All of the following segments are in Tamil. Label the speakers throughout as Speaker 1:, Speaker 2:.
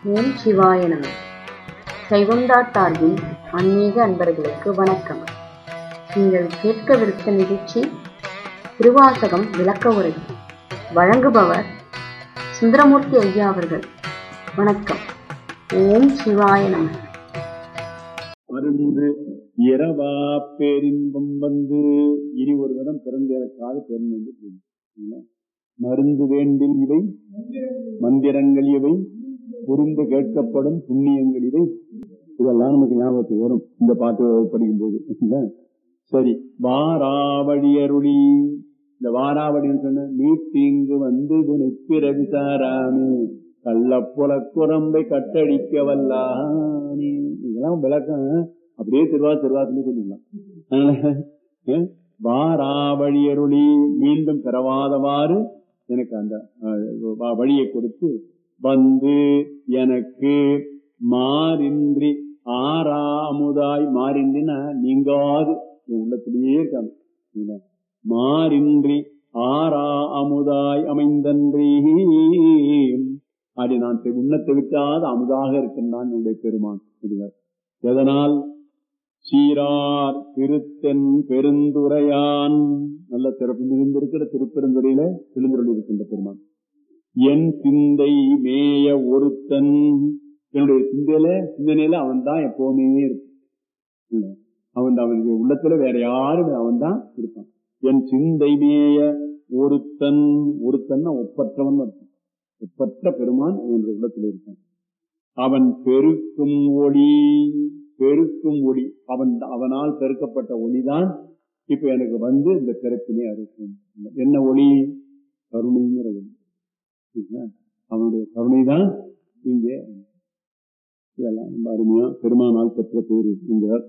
Speaker 1: ஓம் சிவாய நம சைவம் டாட் டார்கின் ஆன்மீக அன்பர்களுக்கு வணக்கம் நீங்கள் கேட்கவிருக்க நிகழ்ச்சி திருவாசகம் விளக்க உரை வழங்குபவர் சுந்தரமூர்த்தி ஐயா அவர்கள் வணக்கம் ஓம் சிவாய நம
Speaker 2: மருந்து இரவா பேரின்பம் வந்து இனி ஒரு தரம் பிறந்திறக்காத பெருமை என்று சொல்லுங்க. மருந்து வேண்டில் இவை மந்திரங்கள் இவை புரிந்து கேட்கப்படும் புண்ணியங்கள் இவை இதெல்லாம் நமக்கு ஞாபகத்துக்கு வரும் இந்த பாட்டு படிக்கும் போது இல்ல? சரி வாராவழி அருளி இந்த வாராவடின்னு சொன்ன மீட்டிங்கு வந்து இதனை பிறவி சாராமே கள்ளப்புல குரம்பை கட்டடிக்க வல்லானே இதெல்லாம் விளக்கம் அப்படியே திருவா திருவாசலே சொல்லிடலாம் அதனால அஹ், வாராவழி அருளி மீண்டும் பிறவாதவாறு எனக்கு அந்த அஹ், வ- வழியை கொடுத்து வந்து எனக்கு மாறின்றி ஆறா அமுதாய் மாறின்றினா நீங்காது என் உள்ளத்திலேயே இருக்காங்க சரிங்களா? மாறின்றி ஆறா அமுதாய் அமைந்தன்றி அப்படி நான் தெ- உண்ணத்தை விட்டாத அமுதாக இருக்கின்றான் என்னுடைய பெருமான் சொல்லுவார் எதனால் சீரார் திருத்தென் பெருந்துரையான் நல்ல சிறப்பு மிகுந்திருக்கிற திருப்பெருந்துறையில திருந்துருள் இருக்கின்ற பெருமான் என் சிந்தை மேய ஒருத்தன் என்னுடைய சிந்தையில சிந்தனையில அவன் தான் எப்பவுமே இருப்பான் அவன் அவனுடைய உள்ளத்துல வேற யாரும் அவன் தான் இருப்பான் என் சிந்தை மேய ஒருத்தன் ஒருத்தன் ஒப்பற்றவன் அர்த்தம் ஒப்பற்ற பெருமான் என்னுடைய உள்ளத்தில் இருப்பான் அவன் பெருக்கும் ஒளி பெருக்கும் ஒளி அவன் அவனால் பெருக்கப்பட்ட ஒளிதான் இப்ப எனக்கு வந்து இந்த பிறப்பினை அறுக்கும் என்ன ஒளி கருணைங்கிற ஒளி சரிங்களா? அவனுடைய கருணை தான் இங்கே இதெல்லாம் ரொம்ப அருமையா பெருமானால் பெற்ற பேரு என்கிறார்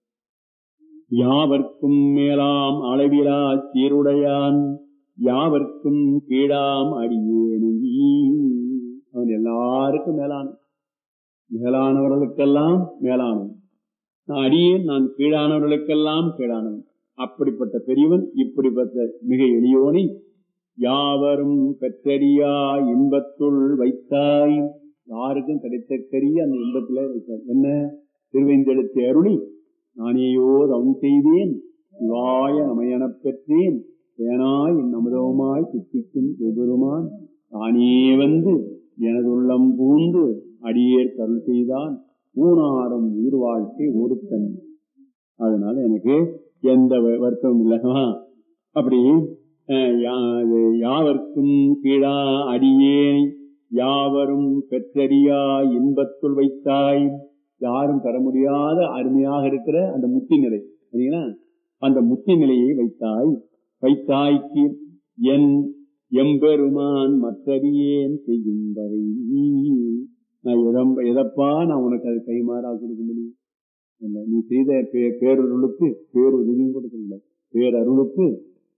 Speaker 2: யாவர்க்கும் மேலாம் அளவிலா சீருடையான் யாவர்க்கும் கீழாம் அடியேனி அவன் எல்லாருக்கும் மேலான மேலானவர்களுக்கெல்லாம் மேலானவன் நான் அடியேன் நான் கீழானவர்களுக்கெல்லாம் கீழானவன் அப்படிப்பட்ட பெரியவன் இப்படிப்பட்ட மிக எளியோனை யாவரும் பெற்றறியா இன்பத்துள் வைத்தாய் யாருக்கும் கிடைத்தக்கரிய அந்த இன்பத்திலே வைத்தார் என்ன திருவைந்தெழுத்து அருளி நானேயோ தவம் செய்தேன் சிவாய நமையனப் பெற்றேன் தேனாய் என் அமுதவுமாய் சித்திக்கும் பெருமான் தானே வந்து எனது உள்ளம் பூந்து அடியேற் கருள் செய்தான் ஊனாரம் உயிர் வாழ்க்கை ஒருத்தன் அதனால எனக்கு எந்த வ- வருத்தமும் இல்லவா அப்படி அஹ், யா- யாவர்க்கும் கீழா அடியேன் யாவரும் பெற்றறியா இன்பத்துள் வைத்தாய் யாரும் பெற முடியாத அருமையாக இருக்கிற அந்த முத்தி நிலை சரிங்களா அந்த முத்தி நிலையை வைத்தாய் வைத்தாய்க்கு என் எம்பெருமான் மற்றறியேன் செய்யும் வரை நான் எதம் எதப்பா நான் உனக்கு அது கைமாறா கொடுக்க முடியும் இல்ல, நீ செய்த பே- பேரருளுக்கு பேருதவியும் கொடுக்கல பேரருளுக்கு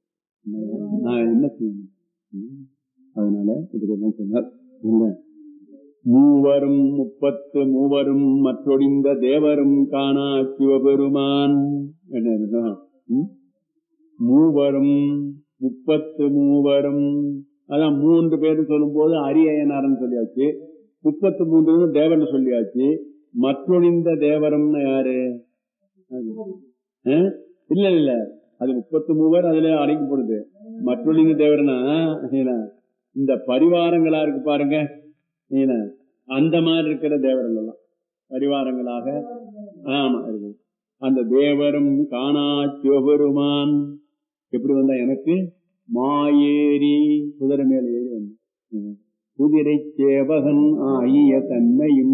Speaker 2: நான் என்ன செய்யணும் ம். அதனால இதுக்கு என்ன சொன்னார் இல்ல மூவரும் முப்பத்து மூவரும் மற்றொடிந்த தேவரும் காணா சிவபெருமான் என்ன இதுனா? ம்? மூவரும் முப்பத்து மூவரும் அதான் மூன்று பேர் சொல்லும் போது அரியனார்னு சொல்லியாச்சு முப்பத்து மூன்று தேவன் சொல்லியாச்சு மற்றொழிந்த தேவரம்னு யாரு அது. ஆ? இல்ல இல்ல அது முப்பத்து மூவர் அதுல அடைக்கப்படுது மற்றொழிந்த தேவர்னா என்ன, இந்த பரிவாரங்களா இருக்கு பாருங்க என்ன, அந்த மாதிரி இருக்கிற தேவர்கள் எல்லாம் பரிவாரங்களாக ஆமா இருக்கு அந்த தேவரும் காணா சிவபெருமான் எப்படி வந்தா எனக்கு மாயேறி குதிரை மேல ஏறி வந்து ம். குதிரை சேவகன் ஆகிய தன்மையும்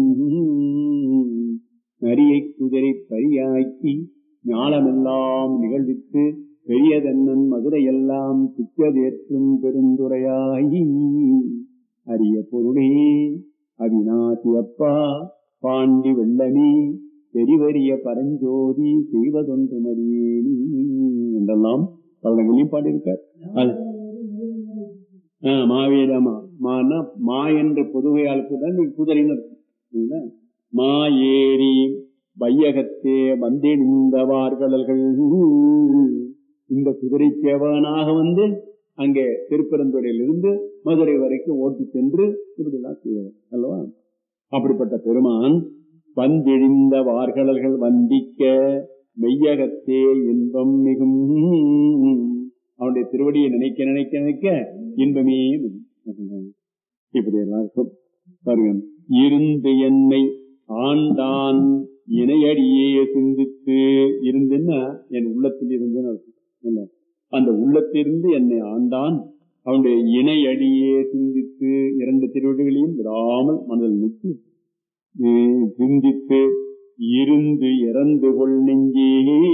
Speaker 2: நரியை குதிரை பரியாக்கி ஞானமெல்லாம் நிகழ்வித்து பெரியதன்னன் மதுரையெல்லாம் துச்சதேற்றும் பெருந்துரையாயி அரிய பொருளே அவிநாசி அப்பா பாண்டி வெள்ளனி பெரிவரிய பரஞ்சோதி செய்வதொன்று மறியேனி என்றெல்லாம் பலங்களையும் பாடியிருக்கார் அது ஆ, மாவீரமா மானா மா என்ற பொதுவையாளுக்கு தான் நீ குதிரைன்னு இருக்கும் சரிங்களா? மா ஏறி வையகத்தே வந்திருந்தவார்களர்கள் இந்த குதிரை சேவகனாக வந்து அங்கே திருப்பரந்துறையிலிருந்து மதுரை வரைக்கும் ஓட்டி சென்று இப்படி எல்லாம் செய்வார் அல்லவா அப்படிப்பட்ட பெருமான் வந்திழிந்த வார்கடல்கள் வந்திக்க மெய்யகத்தே இன்பம் மிகும் அவனுடைய திருவடியை நினைக்க நினைக்க நினைக்க இன்பமே மிகும் இப்படி எல்லாம் இருக்கும் பாருங்க இருந்து என்னை ஆண்டான் இணையடியே சிந்தித்து இருந்துன்னா என் உள்ளத்தில் இருந்துன்னு அர்த்தம். இல்ல அந்த உள்ளத்திலிருந்து என்னை ஆண்டான் அவனுடைய இணையடியே சிந்தித்து இரண்டு திருவடிகளையும் விடாமல் மனதில் நிற்று உம், சிந்தித்து இருந்து இறந்து கொள் நெஞ்சே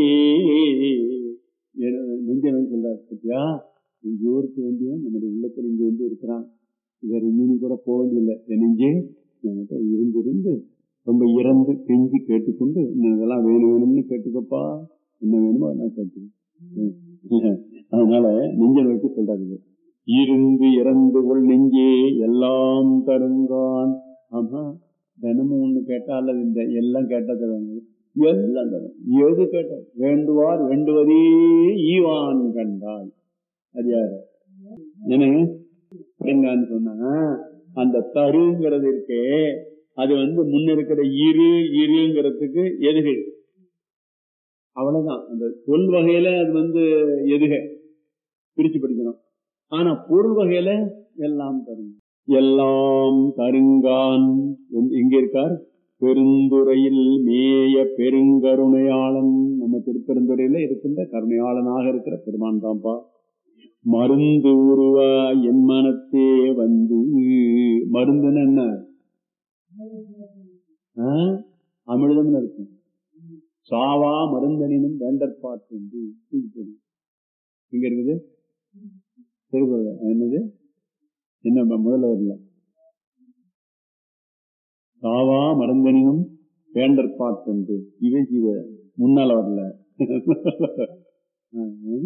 Speaker 2: என- நெஞ்சவன் சொல்றார் பத்தியா எங்கேயோ இருக்க வேண்டியவன் நம்முடைய உள்ளத்தில் இங்க வந்து இருக்கிறான் வேற எங்கேயும் கூட போக வேண்டியதில்லை என் நெஞ்சே நம்மகிட்ட இருந்து இருந்து ரொம்ப இறந்து கெஞ்சி கேட்டுக்கொண்டு இன்னும் இதெல்லாம் வேணும் வேணும்னு கேட்டுக்கப்பா என்ன வேணுமோ அதெல்லாம் கேட்டு அதனால நெஞ்சை நோக்கி சொல்றாரு இது. இருந்து இறந்து கொள் நெஞ்சே எல்லாம் தருங்கான் ஆமா தினமும் ஒண்ணு கேட்டா அல்லது இந்த எல்லாம் கேட்டா தருவாங்க எல்லாம் தரும் எது கேட்ட வேண்டுவார் வேண்டுவதே ஈவான் கண்டால் அது யாரு என்னங்க என்னன்னு சொன்னா அந்த தருங்கிறது இருக்கே அது வந்து முன்ன இருக்கிற இரு இருங்கிறதுக்கு எதுகை அவ்வளவுதான் அந்த சொல் வகையில அது வந்து எதுக பிரிச்சு படிக்கணும் ஆனா பொருள் வகையில எல்லாம் தரும் எல்லாம் தருங்கான் எங்க- எங்க இருக்கார் பெருந்துறையில் மேய பெருங்கருணையாளன் நம்ம திருப்பெருந்துறையில இருக்கின்ற கருணையாளனாக இருக்கிற பெருமான் தான்ப்பா மருந்து உருவா என் மனத்தே வந்து மருந்துன்னு என்ன ஆ? அமிர்தம்னு இருக்கும் சாவா மருந்தனினும் வேண்டற்பாட்டு இங்க இருக்குது திருக்குறள் என்னது என்ன ம- முதல்ல வரல சாவா மருந்தனினும் வேண்டற்பாட்டு இவை ஜீவ முன்னால வரல ஆ, ம்.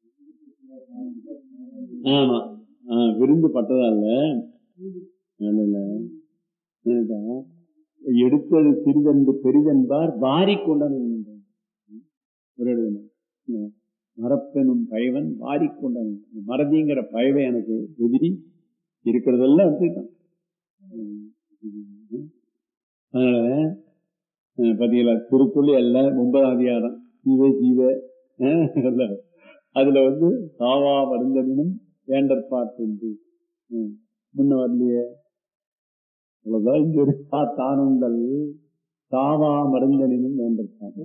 Speaker 2: ஆமா ஆ, விருந்து பட்டதா இல்ல இல்ல, இல்ல. என்னடா, எடுத்தது சிறிதென்று பெரிதென்பார் வாரி கொண்டான் மரப்பெனும் பயவன் வாரிக்கொண்டான் மறதிங்கிற பயவை எனக்கு எதிரி இருக்கிறதெல்லாம் எடுத்துக்கிட்டான் அதனால அஹ், பாத்தீங்களா திருக்குறள் எல்லாம் ஒன்பதாம் அதிகாரம் ஜீவ ஜீவ அஹ், இல்ல. அதுல வந்து சாவா மருந்தனினும் வேண்டற்பாட்டு உண்டு ம். முன்ன வரலையே அவ்வளவுதான் இங்க இருக்கா தானுங்கள் சாவா மருந்தனினும் வேண்டற்பாட்டு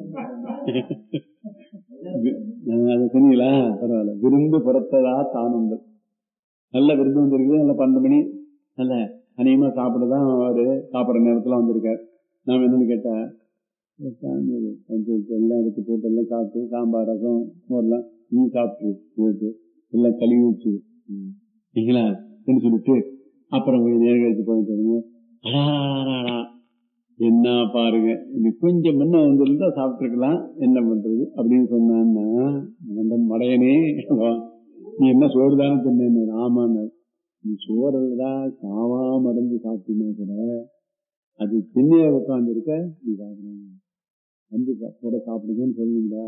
Speaker 2: வி- அஹ், அது சொன்னீங்களா பரவாயில்ல விருந்து புறத்ததா தானுங்கள் நல்ல விருந்து வந்திருக்குது நல்ல பன்னெண்டு மணி நல்ல அநேகமா சாப்பிடதான் அவரு சாப்பிடுற நேரத்துல வந்திருக்காரு நாம என்னன்னு கேட்டா சாமி இது, அப்படின்னு சொல்லிட்டு எல்லாம் எடுத்து போட்டு எல்லாம் சாப்பிட்டு சாம்பார் ரசம் மோர்லாம் நீ சாப்பிட்டு போட்டு எல்லாம் கழுவி வச்சு ம். சரிங்களா என்று சொல்லிட்டு அப்புறம் கொஞ்சம் நேரம் கழிச்சு போயிட்டு அடாடாடா என்ன பாருங்க இது கொஞ்சம் முன்ன வந்திருந்தா சாப்பிட்டுருக்கலாம் என்ன பண்றது அப்படின்னு சொன்னான்னா நண்பன் மடையனே வா, நீ என்ன சோறு தானே தின்னு ஆமான்னு நீ சோறுதான் சாவா மருந்து சாப்பிட்டீங்கன்னா கூட அது திண்ணைய உட்கார்ந்து இருக்க நீ சாப்பிடணும் வந்து சா- கூட சாப்பிடுங்கன்னு சொல்லுங்களா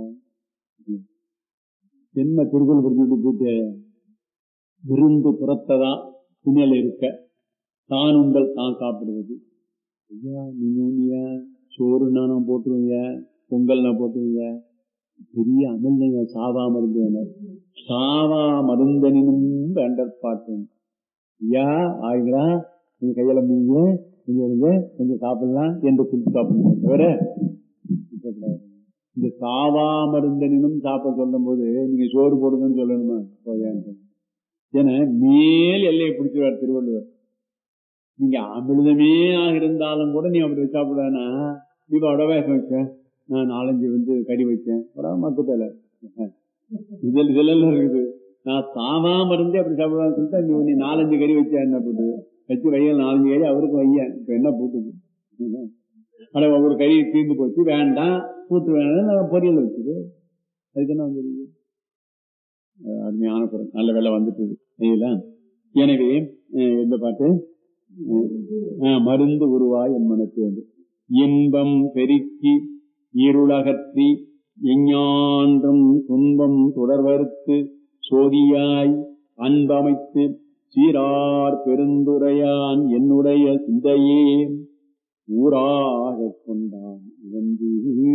Speaker 2: என்ன திருக்குறள் புரிஞ்சுட்டு போட்டு விருந்து புறத்ததா திண்ணையில இருக்க தான் உங்கள் தான் சாப்பிடுவது ஐயா நீங்க நீங்க சோறுனா நான் போட்டுருவீங்க பொங்கல் நான் போட்டுருவீங்க பெரிய அமிழ்நீங்க சாவா மருந்து வேணும். சாவா மருந்தனினும் வேண்டற்பாட்டும் ஐயா ஆயிங்களா நீங்க கையில மீங்க நீங்க இருங்க கொஞ்சம் சாப்பிடலாம் என்று குறித்து சாப்பிடணும் தவிர இருக்கக்கூடாது. இந்த சாவா மருந்தனினும் சாப்பிட சொல்லும் போது நீங்க சோறு போடுங்கன்னு சொல்லணுமா போயான்னு ஏன்னா மேல் எல்லையை பிடிச்சிருவார் திருவள்ளுவர் நீங்க அமிர்தமே இருந்தாலும் கூட நீ அப்படி சாப்பிடுவேனா நீ உடவேசம் வச்ச நான் நாலஞ்சு வந்து கறி வச்சேன் அப்புறம் மக்கத்துல இதில் இதெல்லாம் இருக்குது நான் சாவாம இருந்தே அப்படி சாப்பிடுவான்னு சொல்லிட்டு நீ நீ நாலஞ்சு கறி வச்சா என்ன போட்டு வச்சு வையல் நாலஞ்சு கறி அவருக்கு வையன் இப்ப என்ன போட்டுது அட ஒரு கறி தீர்ந்து போச்சு வேண்டாம் கூட்டு வேண்டாம் நான் பொரியல் வச்சுது அதுக்கு என்ன வந்துருக்கு அஹ் அருமையான குரல் நல்ல வேலை வந்துட்டு சரிங்களா எனவே அஹ் இந்த பாட்டு அஹ் மருந்து உருவாய் என் மனத்து வந்து இன்பம் பெருக்கி இருளகற்றி எஞ்ஞான்றும் துன்பம் தொடர்வறுத்து சோதியாய் அன்பமைத்து சீரார் பெருந்துரையான் என்னுடைய சிந்தையே ஊராக கொண்டான் வந்து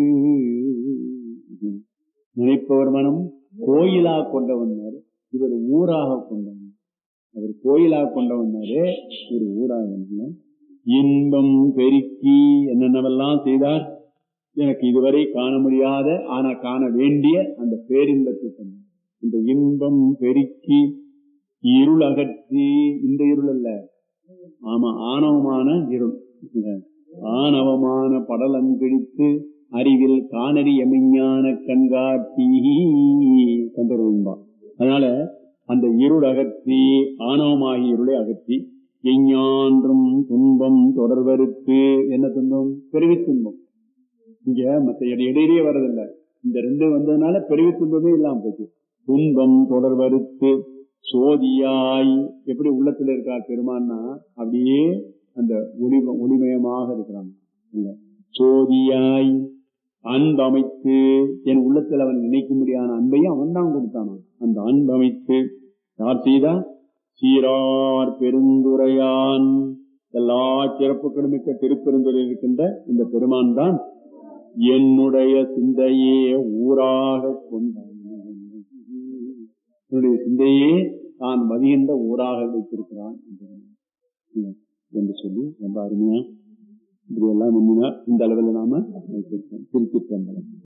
Speaker 2: நினைப்பவர் மனம் கோயிலா கொண்டவன்னாரு இவர் ஊராக கொண்டவன் அவர் கோயிலா கொண்டவன்னாரு ஒரு ஊராக இன்பம் பெருக்கி என்னென்னவெல்லாம் செய்தார் எனக்கு இதுவரை காண முடியாத ஆனா காண வேண்டிய அந்த பேரின்பத்தை தந்தார் இந்த இன்பம் பெருக்கி இருள் அகற்றி இந்த இருள் அல்ல ஆமா ஆணவமான இருள் ஆணவமான படலம் கிழித்து அறிவில் காணறி எமைஞான கண்காட்டி கண்டறிவா அதனால அந்த இருள் அகற்றி ஆணவமாகிய இருளை அகற்றி எஞ்ஞான்றும் துன்பம் தொடர்வருக்கு என்ன துன்பம் பெருவி துன்பம் இங்க மத்த இடையிலேயே வர்றதில்லை இந்த ரெண்டு வந்ததுனால பெருவி துன்பமே இல்லாம போச்சு துன்பம் தொடர்வறுத்து சோதியாய் எப்படி உள்ளத்துல இருக்கா பெருமான்னா அப்படியே அந்த ஒளி ஒளிமயமாக இருக்கிறாங்க இல்ல சோதியாய் அன்பு அமைத்து என் உள்ளத்தில் அவன் நினைக்க முடியாத அன்பையும் அவன் தான் கொடுத்தானா அந்த அன்பு அமைத்து யார் செய்தா சீரார் பெருந்துரையான் எல்லா சிறப்புகளும் மிக்க திருப்பெருந்துரை இருக்கின்ற இந்த பெருமான் தான் என்னுடைய சிந்தையே ஊராக கொண்டான் என்னுடைய சிந்தையே தான் மதிகின்ற ஊராக வைத்திருக்கிறான் என்று சொல்லி ரொம்ப அருமையா இப்படி எல்லாம் இந்த அளவில் நாம வைத்திருக்கோம் திருச்சி